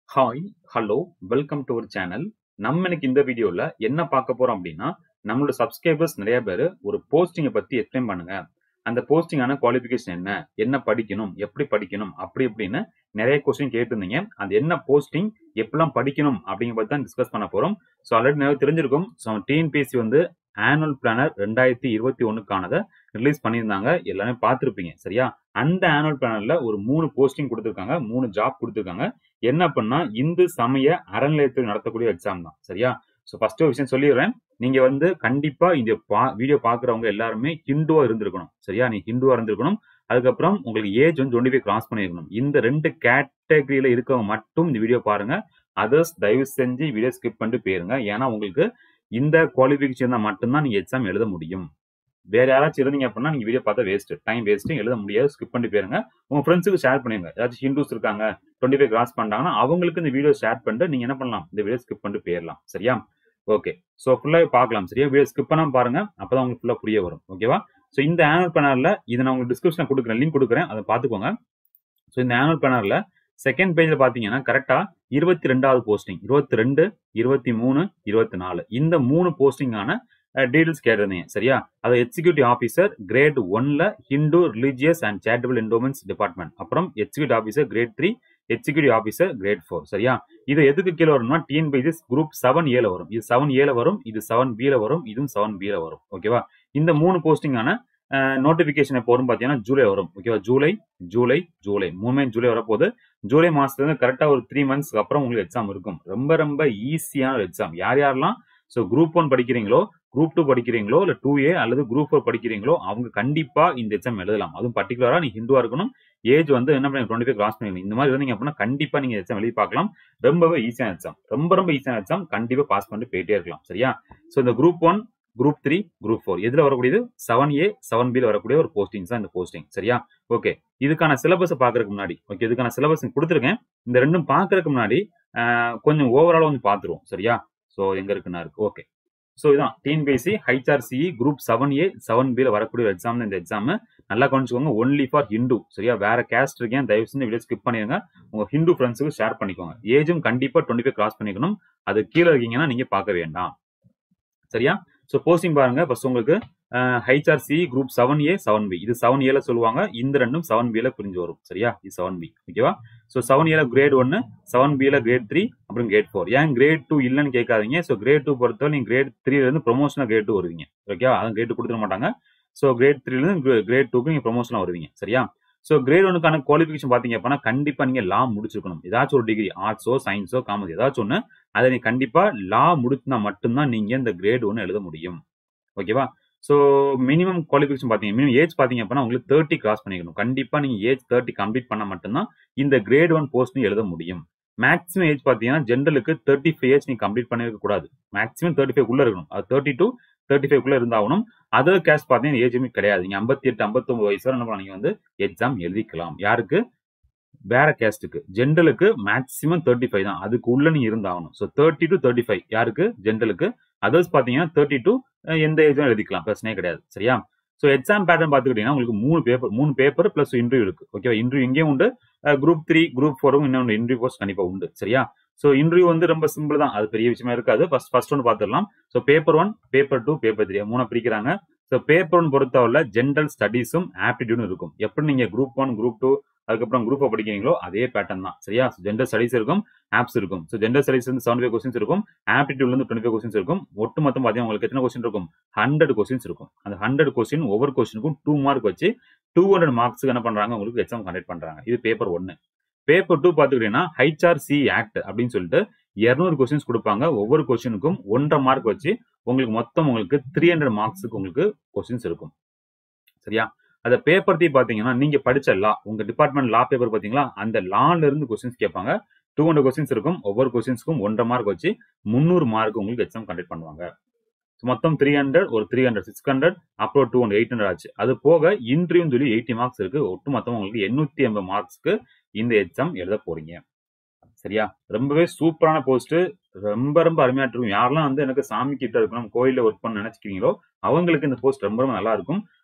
Hi, hello, welcome to our channel. நம்ம இன்னைக்கு இந்த வீடியோல என்ன பார்க்க போறோம் அப்படின்னா, நம்மளோட சப்ஸ்கிரைபர்ஸ் நெறைய பேரு ஒரு போஸ்டிங்க பத்தி எக்ஸ்பிளைன் பண்ணுங்க. அந்த போஸ்டிங்கான குவாலிஃபிகேஷன் என்ன? என்ன படிக்கணும்? எப்படி படிக்கணும்? அப்படி இப்படின்னு நெறைய கொஸ்டின் கேட்டிருந்தீங்க. அது என்ன போஸ்டிங்? எப்படிலாம் படிக்கணும்? அப்படிங்கிறத பத்தி தான் டிஸ்கஸ் பண்ண போறோம். ஸோ ஆல்ரெடி நிறைய தெரிஞ்சிருக்கும். ஸோ டிஎன்பிஎஸ்சி வந்து ஆனுவல் பிளானர் 2021க்கானத ரிலீஸ் பண்ணியிருந்தாங்க. எல்லாமே பார்த்திருப்பீங்க. சரியா? அந்த ஆனுவல் பிளானர்ல ஒரு 3 போஸ்டிங் குடுத்திருக்காங்க. 3 ஜாப் குடுத்திருக்காங்க. என்ன அப்படின்னா, இந்து சமய அறநிலையத்துறை நடத்தக்கூடிய எக்ஸாம் தான். சரியா? ஸோ ஃபர்ஸ்ட் ஒரு விஷயம் சொல்லிடுறேன். நீங்க வந்து கண்டிப்பா இந்த பா வீடியோ பார்க்கிறவங்க எல்லாருமே ஹிந்துவா இருந்திருக்கணும். சரியா? நீங்க ஹிந்துவா இருந்திருக்கணும். அதுக்கப்புறம் உங்களுக்கு ஏஜ் வந்து 25 கிராஸ் பண்ணியிருக்கணும். இந்த 2 கேட்டகரியில இருக்கவங்க மட்டும் இந்த வீடியோ பாருங்க. அதர்ஸ் தயவு செஞ்சு வீடியோ ஸ்கிப் பண்ணிட்டு போயிருங்க. ஏன்னா உங்களுக்கு இந்த குவாலிஃபிகேஷன் இருந்தா மட்டும் தான் நீங்க எக்ஸாம் எழுத முடியும். வேற யாராச்சும் இருந்தீங்க அப்படின்னா நீங்க வீடியோ பார்த்தா வேஸ்ட். Time waste. எழுத முடியாது. ஸ்கிப் பண்ணிட்டு போயிருங்க. உங்க ஃப்ரெண்ட்ஸ்க்கு ஷேர் பண்ணிருங்க. ஏதாச்சும் ஹிந்துஸ் இருக்காங்க. 25 கிராஸ் பண்ணிட்டாங்கன்னா அவங்களுக்கு இந்த வீடியோ ஷேர் பண்ணிட்டு நீங்க என்ன பண்ணலாம்? இந்த வீடியோ ஸ்கிப் பண்ணிட்டு போயிரலாம். சரியா? ஓகே. ஸோ ஃபுல்லாவே பார்க்கலாம். சரியா? வீடியோ ஸ்கிப் பண்ணாம பாருங்க. அப்பதான் உங்களுக்கு ஃபுல்லா புரிய வரும். ஓகேவா? ஸோ இந்த ஆனுவல் பிளானர்ல இத நான் உங்களுக்கு டிஸ்கிரிப்ஷன்ல குடுக்குறேன். லிங்க் குடுக்குறேன். அத பார்த்துக்கோங்க. ஸோ இந்த ஆனுவல் பிளானர்ல செகண்ட் பேஜ்ல பார்த்தீங்கன்னா, கரெக்ட்டா 22வது போஸ்டிங் 22, 23, 24 இந்த 3 போஸ்டிங்கான அ டீடெயில்ஸ் கேட்டிருந்தீங்க. சரியா? அது எக்ஸிக்யூட்டிவ் ஆபிசர் கிரேட் 1ல Hindu religious and charitable endowments department. அப்புறம் executive officer grade 3, executive officer grade 4. சரியா? இது எதுக்கு கீழ வரும்னா, டிஎன்பிஎஸ்சி குரூப் 7ஏல வரும். இது 7ஏல வரும். இது 7பில வரும். இதுவும் 7பில வரும். ஓகேவா? இந்த 3 போஸ்டிங்கான அ நோட்டிஃபிகேஷன் எப்போ வரும்னு பார்த்தீங்கன்னா, ஜூலை வரும். ஓகேவா? ஜூலை, ஜூலை, ஜூலை 3மே ஜூலை வரப்போது. ஜூலை மாசத்துல இருந்து கரெக்ட்டா ஒரு 3 மந்த்ஸ்க்கு அப்புறம் உங்களுக்கு எக்ஸாம் இருக்கும். ரொம்ப ரொம்ப ஈஸியான ஒரு எக்ஸாம். யார் யாரெல்லாம் ஸோ குரூப் 1 படிக்கிறீங்களோ, குரூப் 2 படிக்கிறீங்களோ, இல்ல 2ஏ அல்லது குரூப் 4 படிக்கிறீங்களோ, அவங்க கண்டிப்பா இந்த எக்ஸாம் எழுதலாம். அதுவும் பர்ட்டிகுலரா நீங்க ஹிந்துவா இருக்கணும். ஏஜ் வந்து என்ன பண்ணி 25 கிராஸ் பண்ணிருக்கணும். இந்த மாதிரி இருந்தீங்க அப்படின்னா கண்டிப்பா நீங்க எக்ஸாம் எழுதி பார்க்கலாம். ரொம்பவே ஈஸியான எக்ஸாம். ரொம்ப ரொம்ப ஈஸியான எக்ஸாம். கண்டிப்பா பாஸ் பண்ணிட்டு போயிட்டே இருக்கலாம். சரியா? ஸோ இந்த குரூப் 1, குரூப் 3, குரூப் 4 எதுல வரக்கூடியது? 7ஏ, 7பில வரக்கூடிய ஒரு போஸ்டிங்ஸ் தான் இந்த போஸ்டிங். சரியா? ஓகே. இதுக்கான சிலபஸ பார்க்கறதுக்கு முன்னாடி, ஓகே இதுக்கான சிலபஸ் குடுத்திருக்கேன். இந்த 2ம் பார்க்கறதுக்கு முன்னாடி அ கொஞ்சம் ஓவராலா வந்து பார்த்துருவோம். சரியா? ஸோ எங்க இருக்குன்னா இருக்கு. ஓகே. ஸோ இதான் டிஎன்பிஎஸ்சி ஹெச்ஆர்சிஇ குரூப் 7ஏ, 7பில வரக்கூடிய ஒரு எக்ஸாம் தான் இந்த எக்ஸாம். நல்லா கவனிச்சுக்கோங்க. Only for Hindu. சரியா? வேற கேஸ்ட் இருக்கேன். தயவு செஞ்சு வீடியோ ஸ்கிப் பண்ணிருங்க. உங்க ஹிந்து ஃப்ரெண்ட்ஸ்க்கு ஷேர் பண்ணிக்கோங்க. ஏஜும் கண்டிப்பா 25 கிராஸ் பண்ணிக்கணும். அது கீழ இருக்கீங்கன்னா நீங்க பார்க்க வேண்டாம். சரியா? ஸோ போஸ்டிங் பாருங்க. ஃபர்ஸ்ட் உங்களுக்கு அ ஹெச்ஆர்சிஇ குரூப் 7ஏ, 7பி. இது 7ஏல சொல்லுவாங்க. இந்த 2ம் 7பில பிரிஞ்சு வரும். சரியா? இது 7பி. ஓகேவா? ஸோ 7ஏல கிரேட் 1, 7பில கிரேட் 3, அப்புறம் கிரேட் 4. ஏன் கிரேட் 2 இல்லன்னு கேட்காதீங்க. ஸோ கிரேட் 2 பொறுத்தவரை நீங்க கிரேட் 3ல இருந்து ப்ரமோஷனா கிரேட் 2 வருவீங்க. ஓகேவா? அதான் கிரேட் 2 குடுத்துற மாட்டாங்க. ஸோ கிரேட் 3ல இருந்து கிரேட் 2க்கு நீங்க ப்ரமோஷனா வருவீங்க. சரியா? ஸோ கிரேட் 1க்கான குவாலிஃபிகேஷன் பார்த்தீங்க அப்படின்னா, கண்டிப்பா நீங்க லா முடிச்சிருக்கணும். ஏதாச்சும் ஒரு டிகிரி ஆர்ட்ஸோ, சயின்ஸோ, காமர்ஸ் ஏதாச்சும் ஒண்ணு. அத நீங்க கண்டிப்பா லா முடிச்சிருந்தா மட்டும் தான் நீங்க இந்த கிரேட் 1 எழுத முடியும். ஓகேவா? ஸோ மினிமம் குவாலிஃபிகேஷன் பார்த்தீங்க மினிமம் ஏஜ் பார்த்தீங்க அப்படின்னா, உங்களுக்கு 30 கிராஸ் பண்ணிக்கணும். கண்டிப்பா நீங்க ஏஜ் 30 கம்ப்ளீட் பண்ணா மட்டும் தான் இந்த கிரேட் 1 போஸ்டிங் எழுத முடியும். மேக்ஸிமம் ஏஜ் பார்த்தீங்கன்னா, ஜெனரலுக்கு 35 ஏஜ் நீங்க கம்ப்ளீட் பண்ணியிருக்க கூடாது. மேக்ஸிமம் 35 குள்ள இருக்கணும். அது 32, 35 குள்ள இருந்தாகணும். அதர் கேஸ்ட் பார்த்தீங்கன்னா ஏஜ் லிமிட் கிடையாது. நீங்க 58, 59 வயசு வரை என்ன பண்ணலாம் நீங்க வந்து எக்ஸாம் எழுதிக்கலாம். யாருக்கு? வேற கேஸ்ட்க்கு. ஜெனரலுக்கு மேக்ஸிமம் 35 தான். அதுக்கு உள்ள நீங்க இருந்தாகணும். ஸோ 30 டூ 35 யாருக்கு? ஜெனரலுக்கு. அதர்ஸ் பார்த்தீங்கன்னா 30 டூ எந்த ஏஜும் எழுதிக்கலாம். பிரச்சனையே கிடையாது. சரியா? ஸோ எக்ஸாம் பேட்டர்ன் பார்த்துக்கிட்டீங்கன்னா, உங்களுக்கு 3 பேப்பர் 3 பேப்பர் பிளஸ் இன்டர்வியூ இருக்கு. ஓகேவா? இன்டர்வியூ இங்கேயும் உண்டு. அ குரூப் 3, குரூப் 4ம் இன்னொன்னு இன்டர்வியூ போஸ்ட் கண்டிப்பா உண்டு. சரியா? ஸோ இன்டர்வியூ வந்து ரொம்ப சிம்பிள் தான். அது பெரிய விஷயமா இருக்காது. ஃபர்ஸ்ட் ஃபர்ஸ்ட் ஒன் பார்த்துடலாம். ஸோ பேப்பர் 1, பேப்பர் 2, பேப்பர் 3 3 பிரிக்கிறாங்க. ஸோ பேப்பர் 1 பொறுத்தவரைல ஜெனரல் ஸ்டடீஸும், ஆப்டிட்யூடும் இருக்கும். எப்படி நீங்க குரூப் 1, குரூப் 2 அதுக்கப்புறம் குரூப் 4 படிக்கிறீங்களோ அதே பேட்டர்ன் தான். சரியா? ஜெனரல் ஸ்டடீஸ் இருக்கும், ஆப்ஸ் இருக்கும். ஸோ ஜெனரல் ஸ்டடீஸ் வந்து 75 கொஸ்டின்ஸ் இருக்கும். ஆப்டிட்யூட்ல இருந்து 25 கொஸ்டின்ஸ் இருக்கும். ஒட்டு மொத்தம் பார்த்தீங்கன்னா, உங்களுக்கு எத்தனை கொஸ்டின் இருக்கும்? 100 கொஸ்டின்ஸ் இருக்கும். அந்த 100 கொஸ்டின் ஒவ்வொரு கொஸ்டினுக்கும் 2 மார்க் வச்சு 200 மார்க்ஸ்க்கு என்ன பண்றாங்க? உங்களுக்கு எக்ஸாம் கண்டக்ட் பண்றாங்க. இது பேப்பர் 1. பேப்பர் 2 பார்த்துக்கிட்டீங்கன்னா, ஹெச்ஆர்சிஇ ஆக்ட் அப்படின்னு சொல்லிட்டு 200 கொஸ்டின்ஸ் குடுப்பாங்க. ஒவ்வொரு கொஸ்டினுக்கும் 1 1/2 மார்க் வச்சு உங்களுக்கு மொத்தம் உங்களுக்கு 300 மார்க்ஸ்க்கு உங்களுக்கு கொஸ்டின்ஸ் இருக்கும். சரியா? அத பேப்பர் 3 பார்த்தீங்கன்னா, நீங்க படிச்ச லா உங்க டிபார்ட்மெண்ட் லா பேப்பர் பார்த்தீங்களா? அந்த லால இருந்து கொஸ்டின்ஸ் கேட்பாங்க. 200 கொஸ்டின்ஸ் இருக்கும். ஒவ்வொரு கொஸ்டின்ஸ்க்கும் 1 1/2 மார்க் வச்சு 300 மார்க் உங்களுக்கு எக்ஸாம் கண்டக்ட் பண்ணுவாங்க. மொத்தம் 300 ஒரு 300 600 அப்புறம் 200 800 ஆச்சு. அது போக இன்டர்வியூன்னு சொல்லி 80 மார்க்ஸ் இருக்கு. ஒட்டு மொத்தமா உங்களுக்கு 880 மார்க்ஸ்க்கு இந்த எக்ஸாம் எழுத போறீங்க. சரியா? ரொம்பவே சூப்பரான போஸ்ட். ரொம்ப ரொம்ப அருமையா இருக்கும். யாரெல்லாம் வந்து எனக்கு சாமி கிட்ட இருக்கணும், கோயில்ல ஒர்க் பண்ண நினைச்சுக்கிறீங்களோ, அவங்களுக்கு இந்த போஸ்ட் ரொம்ப ரொம்ப நல்லா இருக்கும்.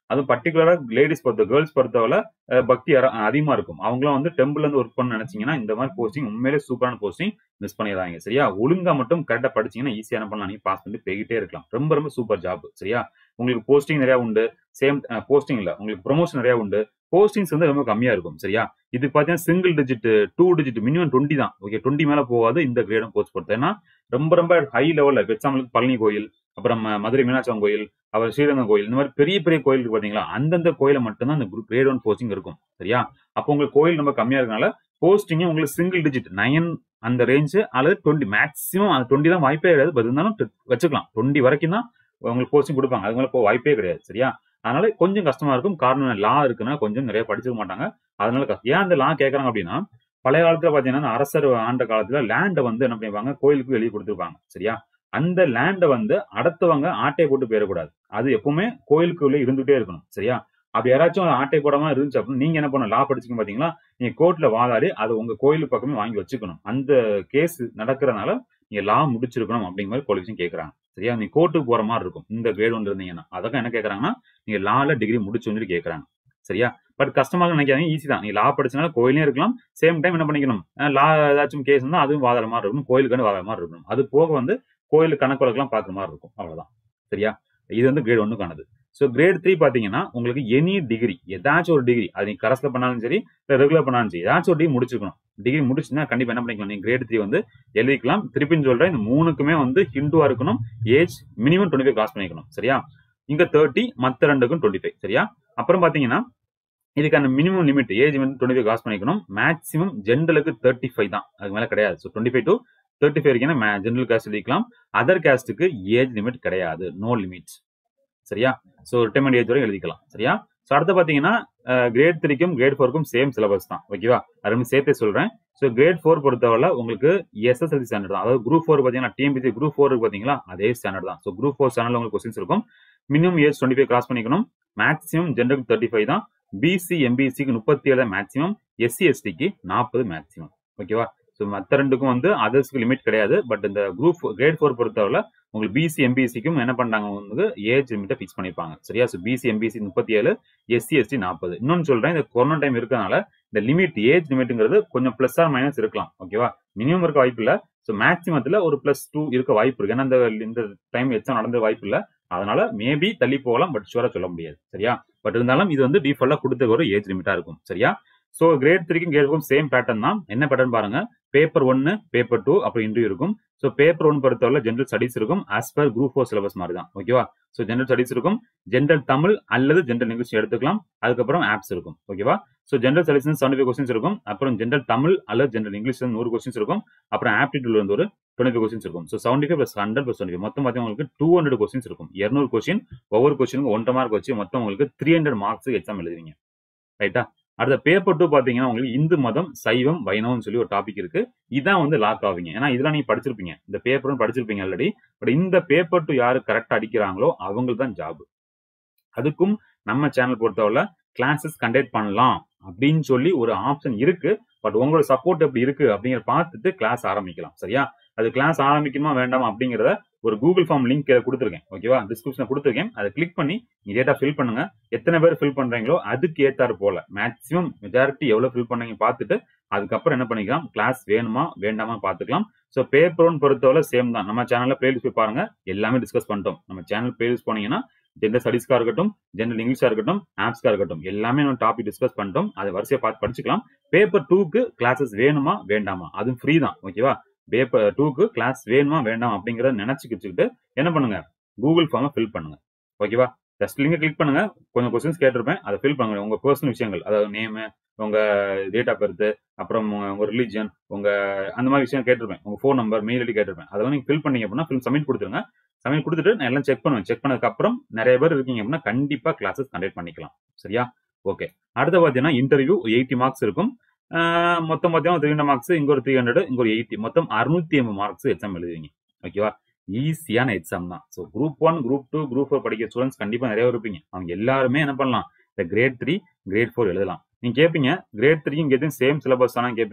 அதுவும் பர்டிகுலரா லேடிஸ் பொறுத்த கேர்ள்ஸ் பொறுத்தவரை அஹ், பக்தி அற- அதிகமா இருக்கும் அவங்களும் வந்து டெம்பிள் வந்து ஒர்க் பண்ண நினைச்சீங்கன்னா இந்த மாதிரி போஸ்டிங் உண்மையிலே சூப்பரான போஸ்டிங் மிஸ் பண்ணிடுறாங்க சரியா ஒழுங்கா மட்டும் கரெக்டா படிச்சீங்கன்னா ஈஸியா என்ன பண்ணலாம் நீங்க பாஸ் பண்ணிட்டு போய்கிட்டே இருக்கலாம் ரொம்ப ரொம்ப சூப்பர் ஜாப் சரியா உங்களுக்கு போஸ்டிங் நிறைய உண்டு சேம் போஸ்டிங் இல்ல உங்களுக்கு ப்ரொமோஷன் நிறைய உண்டு போஸ்டிங்ஸ் வந்து ரொம்ப கம்மியா இருக்கும் சரியா இது பாத்தீங்கன்னா single digit two digit minimum twenty தான் ஓகே டுவெண்ட்டி மேல போகாது இந்த கிரேடும் போஸ்ட் பொறுத்து ஏன்னா ரொம்ப ரொம்ப ஹை லெவல்ல எக்ஸாம்பிளுக்கு பழனி கோயில் அப்புறம் ம- மதுரை மீனாட்சி அம்மன் கோயில் அவர் ஸ்ரீரங்கம் கோயில் இந்த மாதிரி பெரிய பெரிய கோயில் இருக்கு பாத்தீங்களா அந்தந்த கோயில மட்டும்தான் அந்த குரூப் கிரேட் ஒன் போஸ்டிங் இருக்கும் சரியா அப்போ உங்களுக்கு கோயில் ரொம்ப கம்மியா இருக்கனால போஸ்டிங் உங்களுக்கு சிங்கிள் டிஜிட் நயன் அந்த ரேஞ்சு அல்லது டுவெண்ட்டி மேக்ஸிமம் அந்த டுவெண்ட்டி தான் வாய்ப்பே கிடையாது பட் இருந்தாலும் டு- வச்சுக்கலாம் டுவெண்ட்டி வரைக்கும் தான் உங்களுக்கு போஸ்டிங் கொடுப்பாங்க அது மேல போ வாய்ப்பே கிடையாது சரியா அதனால கொஞ்சம் கஷ்டமா இருக்கும் காரணம் லா இருக்குன்னா கொஞ்சம் நிறைய படிச்சிருக்க மாட்டாங்க அதனால கஷ்டம். ஏன் அந்த லா கேட்கறாங்க அப்படின்னா பழைய காலத்துல பாத்தீங்கன்னா இந்த அரசர் ஆண்ட காலத்துல லேண்டை வந்து என்ன பண்ணிருப்பாங்க கோயிலுக்கு எழுதி கொடுத்துருப்பாங்க சரியா அந்த லேண்டை வந்து அடுத்தவங்க ஆட்டை போட்டு போயிடக்கூடாது அது எப்பவுமே கோயிலுக்குள்ள இருந்துகிட்டே இருக்கணும் சரியா அப்படி யாராச்சும் ஆட்டை போடாம இருந்துச்சு அப்படின்னு நீங்க என்ன பண்ண லா படிச்சுக்க பாத்தீங்களா நீங்க கோர்ட்ல வாதாடி அது உங்க கோயில் பக்கமே வாங்கி வச்சுக்கணும் அந்த கேஸ் நடக்கிறதுனால நீங்க லா முடிச்சிருக்கணும் அப்படிங்கிற மாதிரி குவாலிஃபிகேஷன் கேட்கறாங்க சரியா நீங்க கோர்ட்டுக்கு போற மாதிரி இருக்கும் இந்த கிரேட் ஒன்று இருந்தீங்கன்னா அதற்காக என்ன கேட்கறாங்கன்னா நீங்க லால டிகிரி முடிச்சுன்னு சொல்லி கேட்கறாங்க சரியா பட் கஷ்டமாக நினைக்காதீங்க ஈஸி தான் நீ லா படிச்சனால கோயிலையும் இருக்கலாம் சேம் டைம் என்ன பண்ணிக்கணும் லா ஏதாச்சும் கேஸ் இருந்தால் அதுவும் வாதாட மாதிரி இருக்கணும் கோயிலுக்கு வாதாட மாதிரி இருக்கணும் அது போக வந்து கோயிலுக்கு கணக்கு வழக்கெல்லாம் பார்க்குற மாதிரி இருக்கும் அவ்வளவுதான் சரியா இது வந்து கிரேட் ஒன்றுக்கானது ஸோ கிரேட் த்ரீ பார்த்தீங்கன்னா உங்களுக்கு எனி டிகிரி ஏதாச்சும் ஒரு டிகிரி அது நீ கரஸ்ல பண்ணாலும் சரி இல்லை ரெகுலர் பண்ணாலும் சரி ஏதாச்சும் ஒரு டிகிரி முடிச்சிருக்கணும் டிகிரி முடிச்சுன்னா கண்டிப்பாக என்ன பண்ணிக்கலாம் நீங்க கிரேட் த்ரீ வந்து எழுதிக்கலாம் திருப்பின்னு சொல்றேன் இந்த மூணுக்குமே வந்து ஹிந்துவா இருக்கணும் age minimum twenty five cross பண்ணிக்கணும் சரியா இங்க தேர்ட்டி மற்ற ரெண்டுக்கும் டுவெண்ட்டி ஃபைவ் சரியா அப்புறம் பாத்தீங்கன்னா இதுக்கான மினிமம் லிமிட் ஏஜ் வந்து டுவெண்ட்டி ஃபைவ் கிராஸ் பண்ணிக்கணும் மேக்ஸிமம் ஜென்ரலுக்கு தேர்ட்டி ஃபைவ் தான் அதுக்கு மேல கிடையாது so twenty five to thirty five வரைக்கும் ஜென்ரல் காஸ்ட் எழுதிக்கலாம் அதர் காஸ்ட்டுக்கு ஏஜ் லிமிட் கிடையாது நோ லிமிட்ஸ் சரியா ஸோ ரிட்டைர்மெண்ட் ஏஜ் வரை எழுதிக்கலாம் சரியா ஸோ அடுத்து பார்த்தீங்கன்னா கிரேட் த்ரீக்கும் கிரேட் ஃபோருக்கும் சேம் சிலபஸ் தான் ஓகேவா அது சேர்த்தே சொல்றேன் ஸோ கிரேட் ஃபோர் பொறுத்தவரை உங்களுக்கு எஸ்எஸ்எல்சி ஸ்டாண்டர்ட் தான் அதாவது குரூப் ஃபோர் பார்த்தீங்கன்னா டிஎம்பிசி குரூப் ஃபோர் பார்த்தீங்களா அதே ஸ்டாண்டர்ட் தான் ஸோ குரூப் ஃபோர் ஸ்டாண்டர்ட்ல உங்களுக்கு கொஸ்டின்ஸ் இருக்கும் minimum age twenty five cross பண்ணிக்கணும் மேக்ஸிமம் ஜென்ரலுக்கு தேர்ட்டி ஃபைவ் தான் பிசி எம்பிசிக்கு முப்பத்தி ஏழு மேக்ஸிமம் எஸ்சி எஸ்டிக்கு நாற்பது மேக்ஸிமம் ஓகேவா ஸோ மற்ற ரெண்டுக்கும் வந்து அதர்ஸ்க்கு லிமிட் கிடையாது பட் இந்த குரூப் கிரேட் ஃபோர் பொறுத்தவரை உங்களுக்கு பிசி எம்பிசிக்கும் என்ன பண்ணாங்க வந்து ஏஜ் லிமிட்டை ஃபிக்ஸ் பண்ணிப்பாங்க சரியா ஸோ பிசி எம்பிசி முப்பத்தி ஏழு எஸ்சி எஸ்டி நாற்பது இன்னொன்று சொல்றேன் இந்த கொரோனா டைம் இருக்கனால இந்த லிமிட் ஏஜ் லிமிட்ங்கிறது கொஞ்சம் பிளஸ் ஆர் மைனஸ் இருக்கலாம் ஓகேவா மினிமம் இருக்க வாய்ப்பு இல்லை ஸோ மேக்ஸிமத்தில் ஒரு பிளஸ் டூ இருக்க வாய்ப்பு இருக்கு ஏன்னா இந்த இந்த டைம் எக்ஸாம் நடந்த வாய்ப்பு இல்லை அதனால மேபி தள்ளி போகலாம் பட் ஷுவரா சொல்ல முடியாது சரியா பட் இருந்தாலும் இது வந்து டிஃபால்ட்டா கொடுத்த ஒரு ஏஜ் லிமிட்டா இருக்கும் சரியா ஸோ கிரேட் த்ரீக்கும் கிரேட் ஃபோரும் சேம் பேட்டர்ன் தான் என்ன பேட்டர்ன் பாருங்க பேப்பர் ஒன்னு பேப்பர் டூ அப்புறம் இன்டர்வியூ இருக்கும் ஸோ பேப்பர் ஒன் பொறுத்தவரை ஜென்ரல் ஸ்டடிஸ் இருக்கும் as per group four syllabus மாதிரி தான் ஓகேவா ஸோ ஜென்ரல் ஸ்டடிஸ் இருக்கும் ஜென்ரல் தமிழ் அல்லது ஜென்ரல் இங்கிலீஷ் எடுத்துக்கலாம் அதுக்கப்புறம் ஆப்ஸ் இருக்கும் ஓகேவா so general studies seventy five questions இருக்கும் அப்புறம் ஜென்ரல் தமிழ் அல்லது ஜென்ரல் இங்கிலீஷ் நூறு கொஸ்டின்ஸ் இருக்கும் அப்புறம் ஆப்டிடியூட்ல இருந்து ஒரு டுவெண்ட்டி ஃபைவ் கொஸ்டின்ஸ் இருக்கும் so seventy five plus hundred plus twenty மொத்தம் பார்த்தீங்கன்னா உங்களுக்கு டூ ஹண்ட்ரட் கொஸ்டின்ஸ் இருக்கும் இரநூறு கொஸ்டின் ஒவ்வொரு கொஸ்டினுக்கு ஒன்றரை மார்க் வச்சு மொத்தம் உங்களுக்கு த்ரீ ஹண்ட்ரட் மார்க்ஸ் எக்ஸாம் எழுதுவீங்க ரைட்டா அடுத்த பேப்பர் டூ பாத்தீங்கன்னா உங்களுக்கு இந்து மதம் சைவம் வைணவம் சொல்லி ஒரு டாபிக் இருக்கு இதான் வந்து லாக் ஆவீங்க ஏன்னா இதெல்லாம் நீங்க படிச்சிருப்பீங்க இந்த பேப்பரும் படிச்சிருப்பீங்க ஆல்ரெடி பட் இந்த பேப்பர் டூ யாரு கரெக்டா அடிக்கிறாங்களோ அவங்களுக்கு தான் ஜாப் அதுக்கும் நம்ம சேனல் பொறுத்தவரை கிளாஸஸ் கண்டக்ட் பண்ணலாம் அப்படின்னு சொல்லி ஒரு ஆப்ஷன் இருக்கு பட் உங்களோட சப்போர்ட் எப்படி இருக்கு அப்படிங்கிற பார்த்துட்டு கிளாஸ் ஆரம்பிக்கலாம் சரியா அது கிளாஸ் ஆரம்பிக்கணுமா வேண்டாமா அப்படிங்கிறத ஒரு கூகுள் ஃபார்ம் லிங்க் கொடுத்துருக்கேன் ஓகேவா டிஸ்கிரிப்ஷன் கொடுத்துருக்கேன் அதை கிளிக் பண்ணி நீங்க டேட்டா ஃபில் பண்ணுங்க எத்தனை பேர் ஃபில் பண்றீங்களோ அதுக்கு ஏத்தாறு போல மேக்ஸிமம் மெஜாரிட்டி எவ்வளவு ஃபில் பண்ணீங்க பார்த்துட்டு அதுக்கப்புறம் என்ன பண்ணிக்கலாம் கிளாஸ் வேணுமா வேண்டாமா பார்த்துக்கலாம் ஸோ பேப்பர் ஒன் பொறுத்தவரை சேம் தான் நம்ம சேனல்ல பிளேலிஸ்ட் போய் பாருங்க எல்லாமே டிஸ்கஸ் பண்ணிட்டோம் நம்ம சேனல் பிளேலிஸ்ட் போனீங்கன்னா ஜென்ரல் ஸ்டடிஸ்க்கா இருக்கட்டும் ஜென்ரல் இங்கிலீஷா இருக்கட்டும் ஆப்ஸ்க்கா இருக்கட்டும் எல்லாமே நம்ம டாபிக் டிஸ்கஸ் பண்ணிட்டோம் அதை வரிசையை பார்த்து படிச்சுக்கலாம் பேப்பர் டூக்கு கிளாஸஸ் வேணுமா வேண்டாமா அதுவும் ஃப்ரீ தான் ஓகேவா பேப்பர் டூக்கு கிளாஸ் வேணுமா வேண்டாம் அப்படிங்கறத நினைச்சுக்கிட்டு என்ன பண்ணுங்க கூகுள் ஃபார்மை ஃபில் பண்ணுங்க ஓகேவா ஜஸ்ட் லிங்க் கிளிக் பண்ணுங்க கொஞ்சம் கொஸ்டின்ஸ் கேட்டிருப்பேன் அதை ஃபில் பண்ணுங்க உங்க பர்சனல் விஷயங்கள் அதாவது நேமு உங்க டேட் ஆஃப் பர்த் அப்புறம் உங்க ரிலீஜன் உங்க அந்த மாதிரி விஷயம் கேட்டிருப்பேன் உங்க ஃபோன் நம்பர் மெயில் ஐடி கேட்டிருப்பேன் அதெல்லாம் நீங்க ஃபில் பண்ணீங்க அப்படின்னா ஃபில் சப்மிட் கொடுத்துருங்க சப்மிட் கொடுத்துட்டு நான் எல்லாம் செக் பண்ணுவேன் செக் பண்ணதுக்கு அப்புறம் நிறைய பேர் இருக்கீங்க அப்படின்னா கண்டிப்பா கிளாஸஸ் கண்டக்ட் பண்ணிக்கலாம் சரியா ஓகே அடுத்து பார்த்தீங்கன்னா இன்டர்வியூ எயிட்டி மார்க்ஸ் இருக்கும் மொத்தம் பார்த்தீங்கன்னா த்ரீ ஹண்ட்ரட் மார்க்ஸ் இங்க ஒரு த்ரீ ஹண்ட்ரட் இங்க ஒரு எயிட்டி மொத்தம் அறுநூத்தி ஐம்பது மார்க்ஸ் எக்ஸாம் எழுதுவீங்க ஓகேவா ஈஸியான எக்ஸாம் தான் so group one group two group four படிக்கிற ஸ்டூடெண்ட்ஸ் கண்டிப்பா நிறைய இருப்பீங்க அவங்க எல்லாருமே என்ன பண்ணலாம் இந்த கிரேட் த்ரீ கிரேட் ஃபோர் எழுதலாம் நீங்க கேட்பீங்க கிரேட் த்ரீ கேட்டும் சேம் சிலபஸ் தானே கேட்பீங்க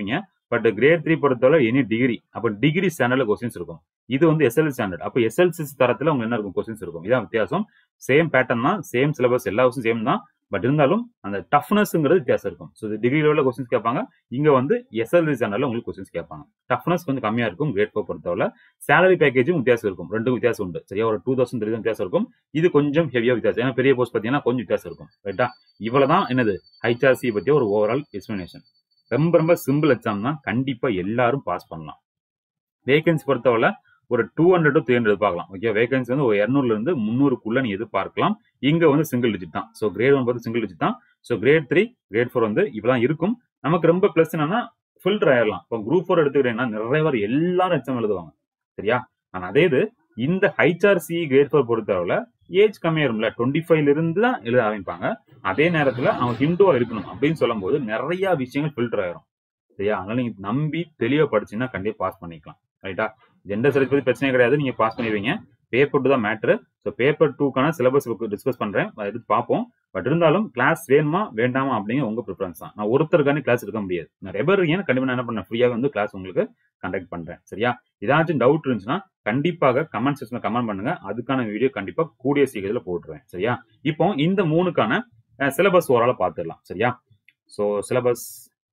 பட் கிரேட் த்ரீ பொறுத்தவரை எனி டிகிரி அப்போ டிகிரி ஸ்டாண்டர்ட்ல கொஸ்டின்ஸ் இருக்கும் இது வந்து எஸ்எல் ஸ்டாண்டர்ட் அப்போ எஸ்எல்சி தரத்துல உங்களுக்கு என்ன இருக்கும் கொஸ்டின்ஸ் இருக்கும் இதான் வித்தியாசம் சேம் பேட்டர்ன் தான் சேம் சிலபஸ் எல்லா வருஷம் சேம் தான் பட் இருந்தாலும் அந்த டஃப்னஸ்ங்கிறது வித்தியாசம் இருக்கும் ஸோ டிகிரி லெவலில் கொஸ்டின்ஸ் கேட்பாங்க இங்க வந்து எஸ்எல்சி ஸ்டாண்டர்ட்ல உங்களுக்கு கொஸ்டின்ஸ் கேட்பாங்க டஃப்னஸ் கொஞ்சம் கம்மியா இருக்கும் கிரேட் ஃபோர் பொறுத்தவரை சேலரி பேக்கேஜும் வித்தியாசம் இருக்கும் ரெண்டு வித்தியாசம் உண்டு சரியா ஒரு டூ தௌசண்ட் த்ரீ வித்தியாசம் இருக்கும் இது கொஞ்சம் ஹெவியா வித்தியாசம் ஏன்னா பெரிய போஸ்ட் பார்த்தீங்கன்னா கொஞ்சம் வித்தியாசம் இருக்கும் ரைட்டா இவ்வளவுதான் என்னது ஹைச்ஆர்சி பற்றிய ஒரு ஓவரால் எக்ஸ்பிளனேஷன் ரொம்ப ரொம்ப சிம்பிள் எக்ஸாம் தான் கண்டிப்பா எல்லாரும் பாஸ் பண்ணலாம் வேகன்சி பொறுத்தவரை ஒரு two hundred to three hundred பார்க்கலாம் ஓகே வேகன்சி வந்து ஒரு இரநூறுல இருந்து முந்நூறுக்குள்ள நீ எதிர்பார்க்கலாம் இங்க வந்து சிங்கிள் டிஜிட் தான் ஸோ கிரேட் ஒன் பார்த்து சிங்கிள் டிஜிட் தான் so grade three grade four வந்து இப்பதான் இருக்கும் நமக்கு ரொம்ப பிளஸ் என்னன்னா ஃபில்டர் ஆயிடலாம் இப்போ குரூப் ஃபோர் எடுத்துக்கிட்டீங்கன்னா நிறைய பேர் எல்லாரும் எக்ஸாம் எழுதுவாங்க சரியா ஆனா அதே இது இந்த ஹைச்ஆர்சி கிரேட் ஃபோர் பொறுத்தவரை ஏஜ் கம்மியாயிரும்ல டுவெண்ட்டி ஃபைவ்ல இருந்து தான் எழுத ஆரம்பிப்பாங்க அதே நேரத்துல அவங்க ஹிந்துவா இருக்கணும் அப்படின்னு சொல்லும்போது நிறைய விஷயங்கள் ஃபில்டர் ஆயிரும் சரியா அதனால நீங்க நம்பி தெளிவா படிச்சீங்கன்னா கண்டிப்பா பாஸ் பண்ணிக்கலாம் ரைட்டா ஜெண்டர் ஸ்டடிஸ் பத்தி பிரச்சனை கிடையாது நீங்க பாஸ் பண்ணிடுவீங்க பேப்பர் டூ தான் மேட்ரு ஸோ பேப்பர் டூக்கான சிலபஸ் டிஸ்கஸ் பண்றேன் அதை எடுத்து பார்ப்போம் பட் இருந்தாலும் கிளாஸ் வேணுமா வேண்டாமா அப்படிங்கிற உங்க ப்ரிஃபரன்ஸ் தான் நான் ஒருத்தருக்கான கிளாஸ் எடுக்க முடியாது நிறைய பேர் இருக்கீங்க கண்டிப்பா நான் என்ன பண்ணேன் ஃப்ரீயாக வந்து கிளாஸ் உங்களுக்கு கண்டக்ட் பண்றேன் சரியா ஏதாச்சும் டவுட் இருந்துச்சுன்னா கண்டிப்பாக கமெண்ட் செக்ஷன்ல கமெண்ட் பண்ணுங்க அதுக்கான வீடியோ கண்டிப்பா கூடிய சீக்கிரத்தில் போட்டுருவேன் சரியா இப்போ இந்த மூணுக்கான சிலபஸ் ஓரால பார்த்துடலாம் சரியா so syllabus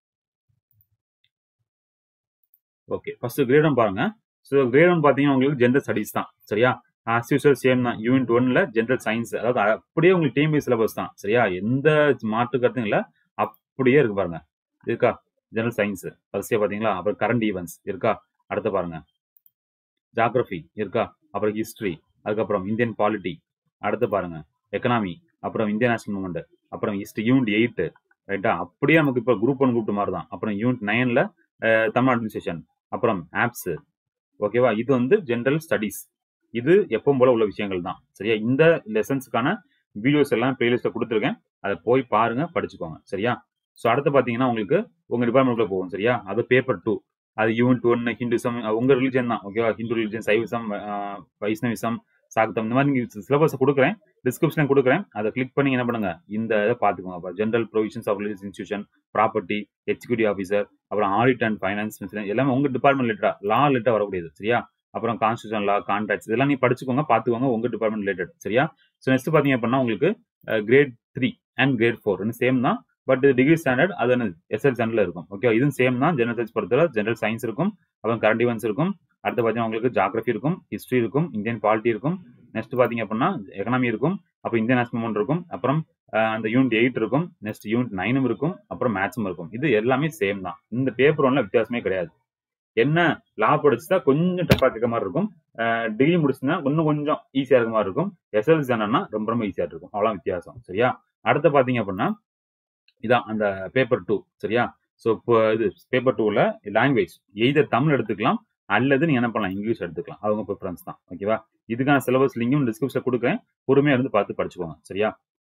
okay first grade one பாருங்க ஸோ கிரேட் ஒன் பார்த்தீங்கன்னா உங்களுக்கு ஜென்ரல் ஸ்டடிஸ் தான் சரியா ஆஸ் யூஸ்வல் சேம் தான் யூனிட் ஒன்ல ஜென்ரல் சயின்ஸ் அதாவது அப்படியே உங்களுக்கு டிஎம்பி சிலபஸ் தான் சரியா எந்த மாற்று கருத்தும் இல்லை அப்படியே இருக்கு பாருங்க இருக்கா ஜெனரல் சயின்ஸ் ஃபர்ஸ்டே பார்த்தீங்களா அப்புறம் கரண்ட் ஈவெண்ட்ஸ் இருக்கா அடுத்து பாருங்க ஜாகிரபி இருக்கா அப்புறம் ஹிஸ்ட்ரி அதுக்கப்புறம் இந்தியன் பாலிட்டி அடுத்து பாருங்க எக்கனாமி அப்புறம் இந்தியன் நேஷனல் மூமெண்ட் அப்புறம் ஹிஸ்ட்ரி யூனிட் எயிட் ரைட்டா அப்படியே நமக்கு இப்போ குரூப் ஒன் குரூப் மாதிரி தான் அப்புறம் யூனிட் நைன்ல தமிழ் அட்மினிஸ்ட்ரேஷன் அப்புறம் ஆப்ஸ் ஓகேவா இது வந்து ஜென்ரல் ஸ்டடீஸ் இது எப்பவும் போல உள்ள விஷயங்கள் தான் சரியா இந்த லெசன்ஸுக்கான வீடியோஸ் எல்லாம் பிளேலிஸ்ட்ல கொடுத்துருக்கேன் அதை போய் பாருங்க படிச்சுக்கோங்க சரியா ஸோ அடுத்து பார்த்தீங்கன்னா உங்களுக்கு உங்க டிபார்ட்மெண்ட்ல போகும் சரியா அது பேப்பர் டூ அது யூனிட் ஒன் ஹிந்துசம் உங்க ரிலிஜன் தான் ஓகேவா ஹிந்து ரிலிஜன் சைவிசம் வைஷ்ணவிசம் சாக்தம் இந்த மாதிரி நீங்க சிலபஸ் கொடுக்குறேன் டிஸ்கிரிப்ஷன் கொடுக்குறேன் அதை கிளிக் பண்ணி என்ன பண்ணுங்க இந்த இதை பார்த்துக்கோங்க அப்போ general provisions of religious institution property executive officer அப்புறம் ஆடிட் அண்ட் ஃபைனான்ஸ் எல்லாமே உங்க டிபார்ட்மெண்ட் லிட்டரா லா லிட்டா வரக்கூடியது சரியா அப்புறம் கான்ஸ்டியூஷன் லா கான்ட்ராக்ட்ஸ் இதெல்லாம் நீ படிச்சுக்கோங்க பார்த்துக்கோங்க உங்க டிபார்ட்மெண்ட் ரிலேட்டட் சரியா ஸோ நெக்ஸ்ட் பார்த்தீங்க அப்படின்னா உங்களுக்கு grade three and grade four same தான் பட் இது டிகிரி ஸ்டாண்டர்ட் அது எஸ்எல் ஸ்டாண்டர்ட்ல இருக்கும் ஓகே இதுவும் சேம் தான் ஜெனரல் சயின்ஸ் பொறுத்தவரை ஜெனரல் சயின்ஸ் இருக்கும் அப்புறம் கரண்ட் ஈவெண்ட்ஸ் இருக்கும் அடுத்து பார்த்தீங்கன்னா உங்களுக்கு ஜாகிரபி இருக்கும் ஹிஸ்ட்ரி இருக்கும் இந்தியன் பாலிட்டி இருக்கும் நெக்ஸ்ட் பார்த்தீங்க அப்படின்னா எக்கனாமி இருக்கும் அப்புறம் இந்தியன் நேஷனல் மூமெண்ட் இருக்கும் அப்புறம் அந்த யூனிட் எயிட் இருக்கும் நெக்ஸ்ட் யூனிட் நைனும் இருக்கும் அப்புறம் மேத்ஸும் இருக்கும் இது எல்லாமே சேம் தான் இந்த பேப்பர் ஒன்ல வித்தியாசமே கிடையாது என்ன லா படிச்சுட்டா கொஞ்சம் டஃபா கேட்க மாதிரி இருக்கும் டிகிரி முடிச்சுன்னா இன்னும் கொஞ்சம் ஈஸியா இருக்க மாதிரி இருக்கும் எஸ்எல்சி தானே ரொம்ப ரொம்ப ஈஸியா இருக்கும் அவ்வளோ வித்தியாசம் சரியா அடுத்து பாத்தீங்க அப்படின்னா இதான் அந்த பேப்பர் டூ சரியா ஸோ இப்போ இது பேப்பர் டூவில் லாங்குவேஜ் எய்தர் தமிழ் எடுத்துக்கலாம் அல்லது நீங்க என்ன பண்ணலாம் இங்கிலீஷ் எடுத்துக்கலாம் அவங்க ப்ரிஃபரன்ஸ் தான் ஓகேவா இதுக்கான சிலபஸ் லிங்கும் டிஸ்கிரிப்ஷன் கொடுக்குறேன் பொறுமையா இருந்து பார்த்து படிச்சுக்கோங்க சரியா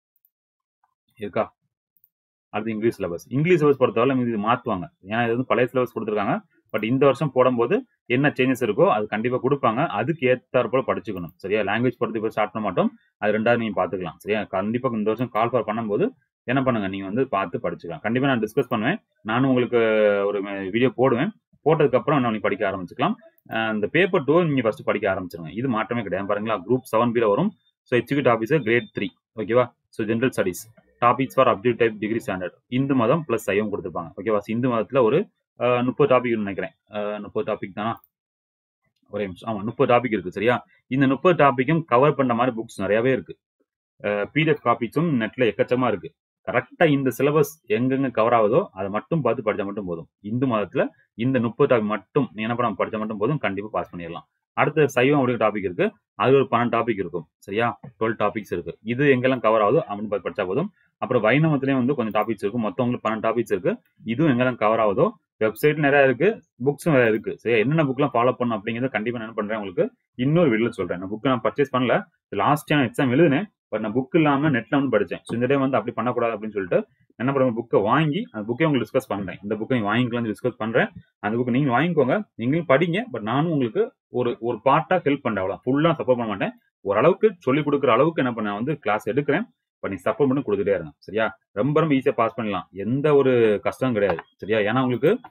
இருக்கா அடுத்து இங்கிலீஷ் சிலபஸ் இங்கிலீஷ் சிலபஸ் பொறுத்தவரை இது மாற்றுவாங்க ஏன்னா இது வந்து பழைய சிலபஸ் கொடுத்துருக்காங்க பட் இந்த வருஷம் போடும்போது என்ன சேஞ்சஸ் இருக்கோ அது கண்டிப்பாக கொடுப்பாங்க அதுக்கு ஏற்றாறு போல படிச்சுக்கணும் சரியா லாங்குவேஜ் பொறுத்து இப்போ ஸ்டார்ட் பண்ண மாட்டோம் அது ரெண்டாவது நீங்கள் பார்த்துக்கலாம் சரியா கண்டிப்பாக இந்த வருஷம் கால் ஃபார் பண்ணும்போது என்ன பண்ணுங்க நீங்க வந்து பார்த்து படிச்சுக்கலாம் கண்டிப்பாக நான் டிஸ்கஸ் பண்ணுவேன் நானும் உங்களுக்கு ஒரு வீடியோ போடுவேன் போட்டதுக்கு அப்புறம் என்ன நீங்க படிக்க ஆரம்பிச்சுக்கலாம் இந்த பேப்பர் டூ நீங்க ஃபர்ஸ்ட் படிக்க ஆரம்பிச்சிருங்க இது மாற்றமே கிடையாது பாருங்களா குரூப் செவன் பில வரும் so executive officer grade three ஓகேவா so general studies topics for அப்டிவ் டைப் டிகிரி ஸ்டாண்டர்ட் இந்து மதம் பிளஸ் சைவம் கொடுத்துருப்பாங்க ஓகேவா இந்து மதத்தில் ஒரு முப்பது டாபிக் நினைக்கிறேன் முப்பது டாபிக் தானா ஒரே நிமிஷம் ஆமா முப்பது டாபிக் இருக்கு சரியா இந்த முப்பது டாபிக்கும் கவர் பண்ண மாதிரி புக்ஸ் நிறையவே இருக்கு பிடிஎஃப் காப்பீஸும் நெட்ல எக்கச்சமா இருக்கு கரெக்டா இந்த சிலபஸ் எங்கெங்க கவர் ஆகுதோ அதை மட்டும் பார்த்து படிச்சா மட்டும் போதும் இந்து மதத்துல இந்த முப்பது டாபிக் மட்டும் நீ என்ன பண்ண படிச்சா மட்டும் போதும் கண்டிப்பா பாஸ் பண்ணிடலாம் அடுத்த சைவம் அப்படிங்கிற டாபிக் இருக்கு அது ஒரு பன்னெண்டு டாபிக் இருக்கும் சரியா டுவெல் டாபிக்ஸ் இருக்கு இது எங்கெல்லாம் கவர் ஆகுதோ அப்படின்னு பார்த்து படிச்சா போதும் அப்புறம் வைணவத்திலயும் வந்து கொஞ்சம் டாபிக்ஸ் இருக்கும் மொத்தம் உங்களுக்கு பன்னெண்டு டாபிக்ஸ் இருக்கு இதுவும் எங்கெல்லாம் கவர் ஆகுதோ வெப்சைட் நிறைய இருக்கு புக்ஸும் நிறைய இருக்கு சரி என்னென்ன புக்லாம் ஃபாலோ பண்ணும் அப்படிங்கிறத கண்டிப்பா என்ன பண்றேன் உங்களுக்கு இன்னொரு வீடியோ சொல்றேன் நான் புக் நான் பர்ச்சேஸ் பண்ணல லாஸ்ட் டைம் எக்ஸாம் எழுதுனேன் பட் நான் புக் இல்லாம நெட்ல வந்து படிச்சேன் ஸோ இந்த டைம் வந்து அப்படி பண்ணக்கூடாது அப்படின்னு சொல்லிட்டு என்ன பண்ணுவேன் புக்கை வாங்கி அந்த புக்கை உங்களுக்கு டிஸ்கஸ் பண்றேன் இந்த புக்கை வாங்கிக்கலாம் டிஸ்கஸ் பண்றேன் அந்த புக்கை நீங்க வாங்கிக்கோங்க நீங்களும் படிங்க பட் நானும் உங்களுக்கு ஒரு ஒரு பார்ட்டா ஹெல்ப் பண்றேன் அவ்வளோ ஃபுல்லா சப்போர்ட் பண்ண மாட்டேன் ஓரளவுக்கு சொல்லி கொடுக்குற அளவுக்கு என்ன பண்ண வந்து கிளாஸ் எடுக்கிறேன் பட் நீ சப்போர்ட் பண்ணி கொடுத்துட்டே இருங்க சரியா ரொம்ப ரொம்ப ஈஸியா பாஸ் பண்ணலாம் எந்த ஒரு கஷ்டமும் கிடையாது சரியா ஏன்னா உங்களுக்கு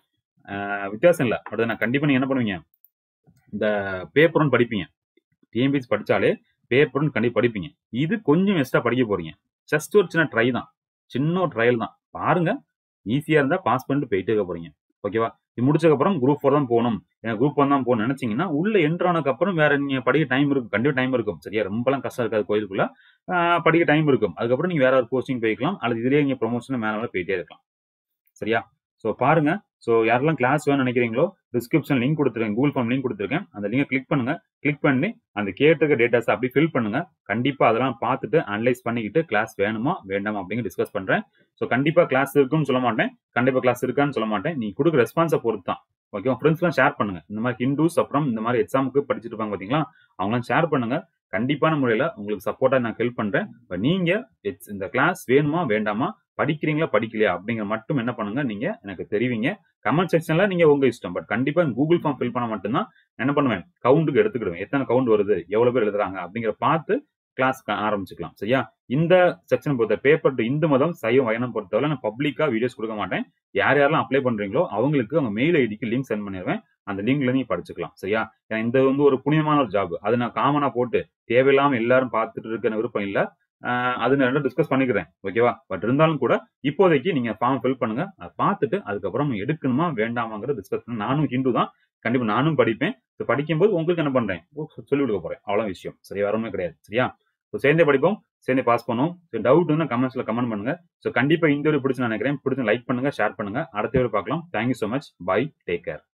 அஹ் வித்தியாசம் இல்லை பட் நான் கண்டிப்பா நீங்க என்ன பண்ணுவீங்க இந்த பேப்பர் ஒன் படிப்பீங்க டிஎம்பிஎஸ் படிச்சாலே பேப்பர் ஒன் கண்டிப்பா படிப்பீங்க இது கொஞ்சம் எக்ஸ்ட்ரா படிக்க போறீங்க ஜஸ்ட் ஒரு சின்ன ட்ரை தான் சின்ன ஒரு ட்ரையல் தான் பாருங்க ஈஸியா இருந்தா பாஸ் பண்ணிட்டு போயிட்டே இருக்க போறீங்க ஓகேவா இது முடிச்சதுக்கு அப்புறம் குரூப் ஃபோர் தான் போகணும் எனக்கு குரூப் ஒன் தான் போகணும்னு நினைச்சீங்கன்னா உள்ள என்ட்ரு ஆனதுக்கு அப்புறம் வேற நீங்க படிக்க டைம் இருக்கும் கண்டிப்பா டைம் இருக்கும் சரியா ரொம்பலாம் கஷ்டம் இருக்காது கோயிலுக்குள்ள ஆஹ் படிக்க டைம் இருக்கும் அதுக்கப்புறம் நீங்க வேற ஒரு கோச்சிங் போய்க்கலாம் அல்லது இதுலயே நீங்க ப்ரொமோஷன் மேல மேல போயிட்டே இருக்கலாம் சரியா ஸோ பாருங்க ஸோ யாரெல்லாம் கிளாஸ் வேணும்னு நினைக்கிறீங்களோ டிஸ்கிரிப்ஷன் லிங்க் கொடுத்துருக்கேன் கூகுள் ஃபார்ம் லிங்க் கொடுத்துருக்கேன் அந்த லிங்கை கிளிக் பண்ணுங்க கிளிக் பண்ணி அந்த கேட்டிருக்க டேட்டாஸ் அப்படி ஃபில் பண்ணுங்க கண்டிப்பா அதெல்லாம் பார்த்துட்டு அனலைஸ் பண்ணிக்கிட்டு கிளாஸ் வேணுமா வேண்டாமா அப்படிங்க டிஸ்கஸ் பண்றேன் ஸோ கண்டிப்பா கிளாஸ் இருக்குன்னு சொல்ல மாட்டேன் கண்டிப்பா கிளாஸ் இருக்கான்னு சொல்ல மாட்டேன் நீ கொடுக்குற ரெஸ்பான்ஸை பொறுத்து தான் ஓகே ஃப்ரெண்ட்ஸ்லாம் ஷேர் பண்ணுங்க இந்த மாதிரி ஹிந்துஸ் அப்புறம் இந்த மாதிரி எக்ஸாமுக்கு படிச்சுட்டு இருப்பாங்க பாத்தீங்களா அவங்களாம் ஷேர் பண்ணுங்க கண்டிப்பான முறையில் உங்களுக்கு சப்போர்ட்டா நான் ஹெல்ப் பண்றேன் இப்போ நீங்க it's- இந்த கிளாஸ் வேணுமா வேண்டாமா படிக்கிறீங்களா படிக்கலையா அப்படிங்கிற மட்டும் என்ன பண்ணுங்க நீங்க எனக்கு தெரிவிங்க கமெண்ட் செக்ஷன்ல நீங்க உங்க இஷ்டம் பட் கண்டிப்பா கூகுள் ஃபார்ம் ஃபில் பண்ண மட்டும்தான் நான் என்ன பண்ணுவேன் கவுண்டுக்கு எடுத்துக்கிடுவேன் எத்தனை கவுண்ட் வருது எவ்வளவு பேர் எழுதுறாங்க அப்படிங்கிற பார்த்து கிளாஸ் ஆரம்பிச்சுக்கலாம் சரியா இந்த செக்ஷன் பொறுத்த பேப்பர் டு இந்து மதம் சைவம் வயனம் பொறுத்தவரை நான் பப்ளிக்கா வீடியோஸ் கொடுக்க மாட்டேன் யார் யாரெல்லாம் அப்ளை பண்றீங்களோ அவங்களுக்கு அவங்க மெயில் ஐடிக்கு லிங்க் சென்ட் பண்ணிடுவேன் அந்த லிங்க்ல நீங்க படிச்சுக்கலாம் சரியா ஏன்னா இந்த வந்து ஒரு புனிதமான ஒரு ஜாப் அதை நான் காமனா போட்டு தேவையில்லாம எல்லாரும் பார்த்துட்டு இருக்க விருப்பம் இல்ல ஆஹ் அது நான் ரெண்டும் டிஸ்கஸ் பண்ணிக்கிறேன் ஓகேவா பட் இருந்தாலும் கூட இப்போதைக்கு நீங்க ஃபார்ம் ஃபில் பண்ணுங்க அதை பார்த்துட்டு அதுக்கப்புறம் எடுக்கணுமா வேண்டாமாங்கிற டிஸ்கஸ் பண்ண நானும் ஹிந்து தான் கண்டிப்பா நானும் படிப்பேன் ஸோ படிக்கும்போது உங்களுக்கு என்ன பண்றேன் சொல்லி கொடுக்க போறேன் அவ்வளோ விஷயம் சரி வேற ஒன்றும் கிடையாது சரியா ஸோ சேர்ந்தே படிப்போம் சேர்ந்தே பாஸ் பண்ணுவோம் ஸோ டவுட் வந்து கமெண்ட்ஸ்ல கமெண்ட் பண்ணுங்க ஸோ கண்டிப்பா இந்த ஒரு பிடிச்சு நான் நினைக்கிறேன் பிடிச்சு லைக் பண்ணுங்க ஷேர் பண்ணுங்க அடுத்த ஒரு பார்க்கலாம் thank you so much bye take care